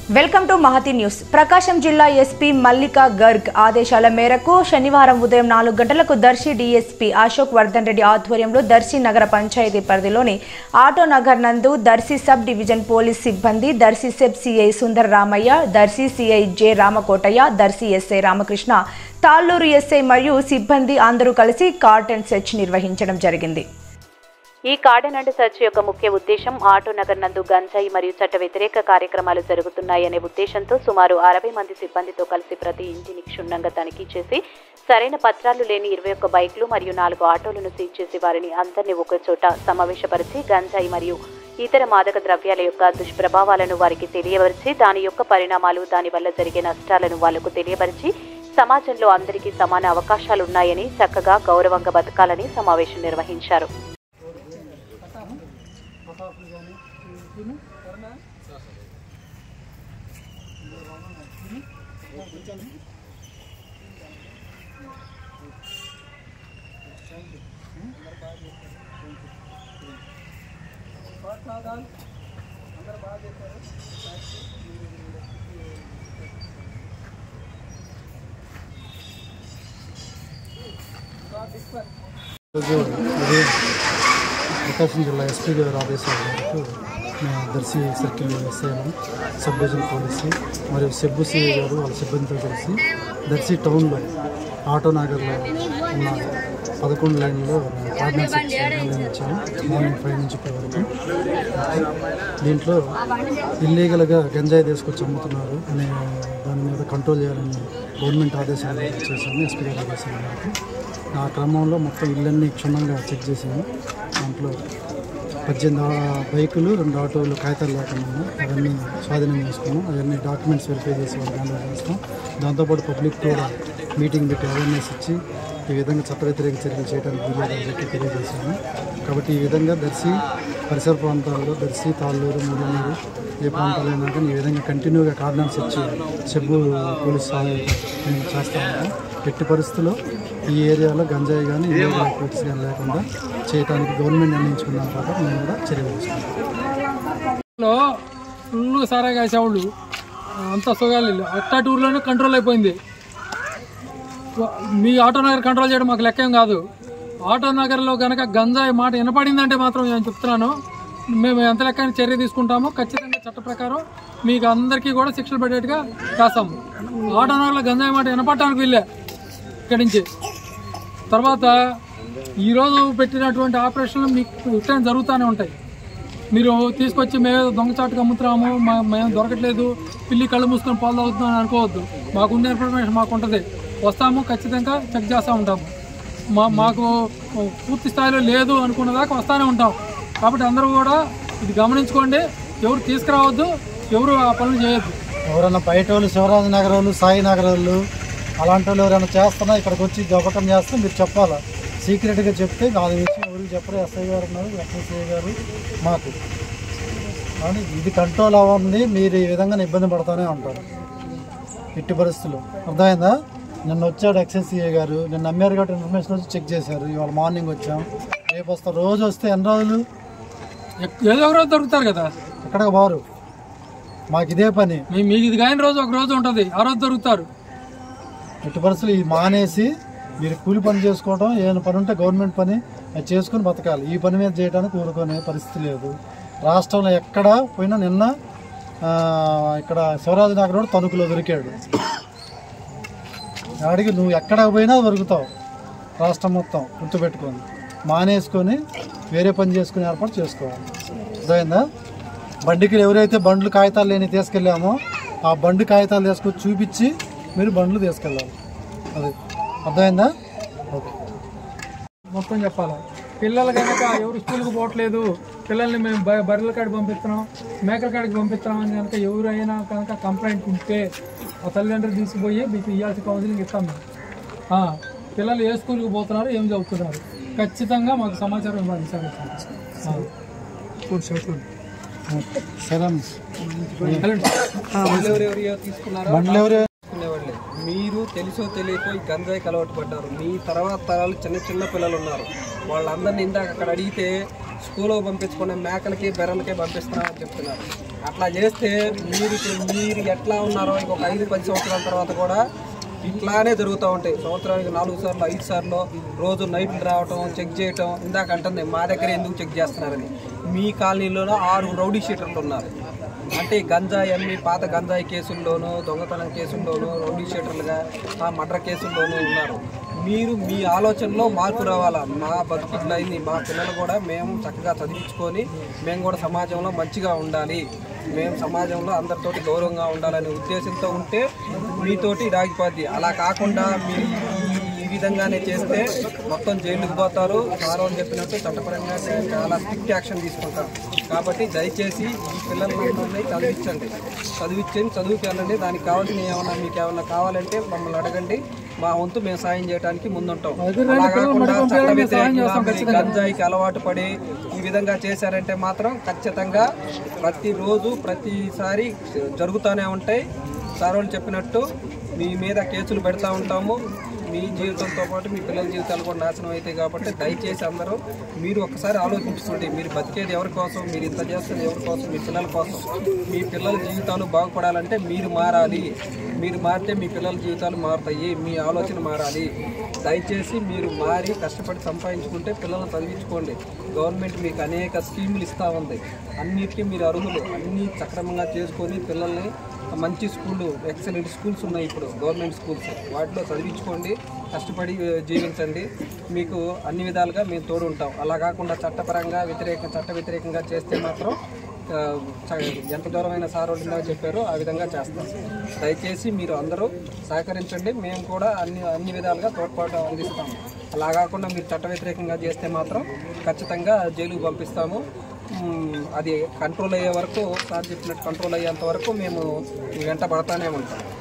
Welcome to Mahathi news Prakasam జిల్లా SP Mallika Garg ఆదేశాల మేరకు శనివారం ఉదయం నాలుగు గంటలకు దర్శి డీఎస్పీ అశోక్ వర్ధన్ రెడ్డి ఆధ్వర్యంలో దర్శి నగర పంచాయతీ పరిధిలోని ఆటో నగర్ నందు దర్శి సబ్ డివిజన్ పోలీస్ సిబ్బంది Darsi SEB CI Sundara Ramaiah Darsi CI J Ramakotaiah Darsi SI Ramakrishna Talluru SI మరియు సిబ్బంది అందరూ కలిసి కార్టన్ సెర్చ్ నిర్వహించడం జరిగింది ఈ కార్డన్ అండ్ సెర్చ్ యొక్క ముఖ్య ఉద్దేశం ఆటో నగర్ నందు గంజాయి మరియు చట్ట వ్యతిరేక కార్యక్రమాలు జరుగుతున్నాయనే ఉద్దేశంతో సుమారు అరవై మంది సిబ్బందితో కలిసి ప్రతి ఇంటిని క్షుణ్ణంగా తనిఖీ చేసి సరైన పత్రాలు లేని ఇరవై ఒక్క బైక్లు మరియు నాలుగు ఆటోలను సీజ్ చేసి వారిని అందరినీ ఒక చోట సమావేశపరిచి గంజాయి మరియు ఇతర మాదక ద్రవ్యాల యొక్క దుష్ప్రభావాలను వారికి తెలియపరిచి దాని యొక్క పరిణామాలు దానివల్ల జరిగే నష్టాలను వాళ్లకు తెలియపరిచి సమాజంలో అందరికీ సమాన అవకాశాలు ఉన్నాయని చక్కగా గౌరవంగా బతకాలని సమావేశం నిర్వహించారు ఈరోజు ఉదయం ప్రకాశం జిల్లా ఎస్పీ గారి ఆదేశాల మేరకు మేము దర్శి సర్కిల్ ఎస్ఐను సబ్ డివిజన్ పోలీసు మరియు సెబ్బు సిఐ గారు వాళ్ళ సిబ్బందితో కలిసి దర్శి టౌన్లో ఆటో నగర్లో ఉన్న పదకొండు లైన్లో ఆర్డినెన్స్ నిర్ణయించాము మార్నింగ్ ఫైవ్ నుంచి ఇప్పటి వరకు దీంట్లో ఇల్లీగల్గా గంజాయి తీసుకొచ్చి అమ్ముతున్నారు అనే దాని మీద కంట్రోల్ చేయాలని గవర్నమెంట్ ఆదేశాలు చేశాము ఎస్పీ గారి ఆదేశాల మేరకు ఆ క్రమంలో మొత్తం ఇళ్ళన్నీ క్షుణ్ణంగా చెక్ చేసాము దాంట్లో పద్దెనిమిది ఆ- బైకులు రెండు ఆటోలు కాగితాలు లేకుండా ఉన్నాయి. అవన్నీ స్వాధీనం చేసుకున్నాం అవన్నీ డాక్యుమెంట్స్ వెరిఫై చేసి వాళ్ళకి హ్యాండ్ చేస్తాం దాంతోపాటు పబ్లిక్ కూడా మీటింగ్ పెట్టి అవేర్నెస్ ఇచ్చి ఈ విధంగా చట్ట వ్యతిరేక చర్యలు చేయడానికి వీలేదని చెప్పి తెలియజేశాము కాబట్టి ఈ విధంగా దర్శి పరిసర ప్రాంతాల్లో దర్శి తాళ్ళూరు ముళ్ళూరు ఏ ప్రాంతాలైనా కానీ ఈ విధంగా కంటిన్యూగా కార్డన్స్ ఇచ్చి చెబ్బు పోలీస్ సహాయం మేము చేస్తా ఉంటాం ఎట్టి పరిస్థితుల్లో ఈ ఏరియాలో గంజాయి కానీ ఇల్లీగల్ యాక్టివిటీస్ కానీ లేకుండా చేయడానికి గవర్నమెంట్ నిర్ణయించుకున్నాం కాబట్టి మేము కూడా చర్యలు తీసుకుంటాం లో ఫుల్ సారా కాసేవాళ్ళు అంత సుగాలు అట్టా టూర్లోనే కంట్రోల్ అయిపోయింది మీ ఆటో నగర్ కంట్రోల్ చేయడం మాకు లెక్కేం కాదు ఆటో నగర్లో కనుక గంజాయి మాట వినపడిందంటే మాత్రం నేను చెప్తున్నాను మేము ఎంత లెక్కైన చర్య తీసుకుంటామో ఖచ్చితంగా చట్ట ప్రకారం మీకు అందరికీ కూడా శిక్షలు పడేట్టుగా చేస్తాము ఆటో నగర్లో గంజాయి మాట వినపడటానికి వీళ్ళే ఇక్కడి నుంచి తర్వాత ఈరోజు పెట్టినటువంటి ఆపరేషన్లు మీకు ఇట్లా జరుగుతూనే ఉంటాయి మీరు తీసుకొచ్చి మేము దొంగచాటుకు అమ్ముతున్నాము మా- మేము దొరకట్లేదు పిల్లి కళ్ళు మూసుకొని పాలు తాగుతున్నాం అని అనుకోవద్దు మాకున్న ఇన్ఫర్మేషన్ మాకు ఉంటుంది వస్తాము ఖచ్చితంగా చెక్ చేస్తూ ఉంటాము మా మాకు పూర్తి స్థాయిలో లేదు అనుకున్న దాకా వస్తూనే ఉంటాం కాబట్టి అందరూ కూడా ఇది గమనించుకోండి ఎవరు తీసుకురావద్దు ఎవరు ఆ పనులు చేయొద్దు ఎవరైనా బయట వాళ్ళు శివరాజు నగర్ వాళ్ళు సాయి నగర్ వాళ్ళు అలాంటి వాళ్ళు ఎవరైనా చేస్తున్నా ఇక్కడికి వచ్చి జపకం చేస్తే మీరు చెప్పాలి సీక్రెట్గా చెప్తే దాని విషయం ఎవరికి చెప్పరు ఎస్ఐ గారు ఉన్నారు ఎస్ఐ గారు మాకు కానీ ఇది కంట్రోల్ అవ్వండి మీరు ఈ విధంగా ఇబ్బంది పడుతూనే ఉంటారు ఎట్టి పరిస్థితులు అర్థమైందా నిన్న వచ్చాడు ఎక్సైసీఏ గారు నిన్న అమ్మారు కాబట్టి ఇన్ఫర్మేషన్ వచ్చి చెక్ చేశారు ఇవాళ మార్నింగ్ వచ్చాం రేపు వస్తాం రోజు వస్తే ఎన్ని రోజులు ఎక్- ఏదో ఒక రోజు దొరుకుతారు కదా ఎక్కడికి బారు మాకు ఇదే పని మీ మీకు ఇది కాని రోజు ఒక రోజు ఉంటుంది ఆ రోజు దొరుకుతారు ఎట్టి పరిస్థితులు ఇది మానేసి మీరు కూలి పని చేసుకోవడం ఏమైనా పని ఉంటే గవర్నమెంట్ పని అది చేసుకుని బతకాలి ఈ పని మీద చేయడానికి ఊరుకునే పరిస్థితి లేదు రాష్ట్రంలో ఎక్కడ పోయినా నిన్న ఆ, ఇక్కడ శివరాజు నగర్ రోడ్ తణుకులో దొరికాడు అడిగి నువ్వు ఎక్కడ పోయినా దొరుకుతావు రాష్ట్రం మొత్తం గుర్తుపెట్టుకొని మానేసుకొని వేరే పని చేసుకుని ఏర్పాటు చేసుకోవాలి అర్థమైందా బండికి ఎవరైతే బండ్లు కాగితాలు లేని తీసుకెళ్ళామో ఆ బండి కాగితాలు తీసుకొచ్చి చూపించి మీరు బండ్లు తీసుకెళ్ళాలి అది అర్థమైందా ఓకే మొత్తం చెప్పాలి పిల్లలు కనుక ఎవరు స్కూల్కి పోవట్లేదు పిల్లల్ని మేము బ- బర్రెల కాడికి పంపిస్తున్నాం మేకల కాడికి పంపిస్తున్నాం అని కనుక ఎవరైనా కనుక కంప్లైంట్ ఉంటే ఆ తల్లిదండ్రులు తీసుకుపోయి మీకు ఇవ్వాల్సిన కౌన్సిలింగ్ ఇస్తాం మేము ఆ, పిల్లలు ఏ స్కూల్కి పోతున్నారు ఏం చదువుతున్నారు ఖచ్చితంగా మాకు సమాచారం ఇవ్వాలి సార్ ఆ. సరే వెళ్ళండి. బండ్లు ఎవరు తీసుకునేవాళ్ళే మీరు తెలుసో తెలియకో ఈ గంజాయికి అలవాటు పడ్డారు మీ తర్వాత తరాలు చిన్న చిన్న పిల్లలు ఉన్నారు వాళ్ళందరినీ ఇందాక అక్కడ అడిగితే స్కూల్లో పంపించుకునే మేకలకి బెర్రలకి పంపిస్తున్నామని చెప్తున్నారు అట్లా చేస్తే మీరు మీరు ఎట్లా ఉన్నారో ఇంకొక ఐదు పది సంవత్సరాల తర్వాత కూడా ఇట్లానే జరుగుతూ ఉంటాయి సంవత్సరానికి నాలుగు సార్లు ఐదు సార్లు రోజు నైట్లు రావటం చెక్ చేయటం ఇందాక అంటుంది మా దగ్గర ఎందుకు చెక్ చేస్తున్నారని మీ కాలనీలోనూ ఆరు రౌడీ షీటర్లు ఉన్నారు అంటే ఈ గంజాయి అమ్మి పాత గంజాయి కేసుల్లోనూ దొంగతనం కేసుల్లోనూ రౌడీ షీటర్లుగా ఆ మర్డర్ కేసుల్లోనూ ఉన్నారు మీరు మీ ఆలోచనలో మార్పు రావాలా మా బతుకుట్లు అయింది మా పిల్లలు కూడా మేము చక్కగా చదివించుకొని మేము కూడా సమాజంలో మంచిగా ఉండాలి మేము సమాజంలో అందరితోటి గౌరవంగా ఉండాలనే ఉద్దేశంతో ఉంటే మీతోటి రాగిపోద్ది అలా కాకుండా మీరు ఈ- ఈ విధంగానే చేస్తే మొత్తం జైలుకు పోతారు సార్ వాళ్ళు చెప్పినట్టు చట్టపరంగా మేము చాలా స్ట్రిక్ట్ యాక్షన్ తీసుకుంటాం కాబట్టి దయచేసి ఈ పిల్లలందరినీ చదివించండి చదివించండి చదువుకి వెళ్ళండి దానికి కావాల్సిన ఏమన్నా మీకు ఏమన్నా కావాలంటే మమ్మల్ని అడగండి మా వంతు మేము సాయం చేయడానికి ముందుంటాం అలా కాకుండా చట్ట వ్యతిరేకంగా మీరు గంజాయికి అలవాటు పడి ఈ విధంగా చేశారంటే మాత్రం ఖచ్చితంగా ప్రతిరోజు ప్రతిసారి జరుగుతూనే ఉంటాయి సార్ వాళ్ళు చెప్పినట్టు మీ మీద కేసులు పెడతా ఉంటాము మీ జీవితంతో పాటు మీ పిల్లల జీవితాలు కూడా నాశనం అవుతాయి కాబట్టి దయచేసి అందరూ మీరు ఒకసారి ఆలోచించుకోండి మీరు బతికేది ఎవరి కోసం మీరు ఇంత చేస్తుంది ఎవరి కోసం మీ పిల్లల కోసం మీ పిల్లల జీవితాలు బాగుపడాలంటే మీరు మారాలి మీరు మారితే మీ పిల్లల జీవితాలు మారుతాయి మీ ఆలోచన మారాలి దయచేసి మీరు మారి కష్టపడి సంపాదించుకుంటే పిల్లల్ని చదివించుకోండి గవర్నమెంట్ మీకు అనేక స్కీములు ఇస్తూ ఉంది అన్నిటికీ మీరు అర్హులు అన్నీ సక్రమంగా చేసుకొని పిల్లల్ని మంచి స్కూళ్ళు ఎక్సలెంట్ స్కూల్స్ ఉన్నాయి ఇప్పుడు గవర్నమెంట్ స్కూల్స్ వాటిలో చదివించుకోండి కష్టపడి ఆ, జీవించండి మీకు అన్ని విధాలుగా మేము తోడు ఉంటాం అలా కాకుండా చట్టపరంగా వ్యతిరేక చట్ట వ్యతిరేకంగా చేస్తే మాత్రం ఆ, చ- ఎంత దూరమైన సార్ వాళ్ళు ఇందాక చెప్పారో ఆ విధంగా చేస్తాం దయచేసి మీరు అందరూ సహకరించండి మేము కూడా అన్ని అన్ని విధాలుగా తోడ్పాటు అందిస్తాము అలా కాకుండా మీరు చట్ట వ్యతిరేకంగా చేస్తే మాత్రం ఖచ్చితంగా జైలుకు పంపిస్తాము మ్, అది కంట్రోల్ అయ్యే వరకు సార్ చెప్పినట్టు కంట్రోల్ అయ్యేంత వరకు మేము వెంట పడతానే ఉంటాం